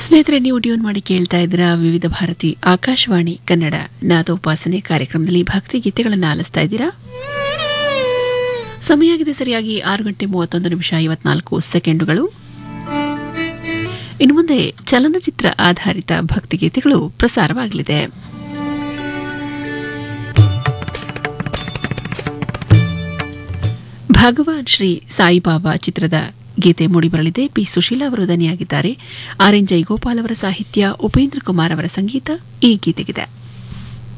ಸ್ನೇಹಿತರೆ ನೀವು ಟ್ಯೂನ್ ಮಾಡಿ ಕೇಳ್ತಾ ಇದ್ದೀರಾ ವಿವಿಧ ಭಾರತಿ ಆಕಾಶವಾಣಿ ಕನ್ನಡ ನಾದೋಪಾಸನೆ ಕಾರ್ಯಕ್ರಮದಲ್ಲಿ ಭಕ್ತಿ ಗೀತೆಗಳನ್ನು ಆಲಿಸ್ತಾ ಇದ್ದೀರಾ ಸಮಯ ಆಗಿದೆ ಸರಿಯಾಗಿ ಆರು ಗಂಟೆ ಮೂವತ್ತೊಂದು ನಿಮಿಷ ಐವತ್ನಾಲ್ಕು ಸೆಕೆಂಡುಗಳು ಇನ್ನು ಮುಂದೆ ಚಲನಚಿತ್ರ ಆಧಾರಿತ ಭಕ್ತಿಗೀತೆಗಳು ಪ್ರಸಾರವಾಗಲಿದೆ ಭಗವಾನ್ ಶ್ರೀ ಸಾಯಿಬಾಬಾ ಚಿತ್ರದ ಗೀತೆ ಮೂಡಿಬರಲಿದೆ ಪಿ ಸುಶೀಲಾ ಅವರು ದನಿಯಾಗಿದ್ದಾರೆ ಆರ್ ಎನ್ ಜೈಗೋಪಾಲ್ ಅವರ ಸಾಹಿತ್ಯ ಉಪೇಂದ್ರ ಕುಮಾರ್ ಅವರ ಸಂಗೀತ ಈ ಗೀತೆಗಿದೆ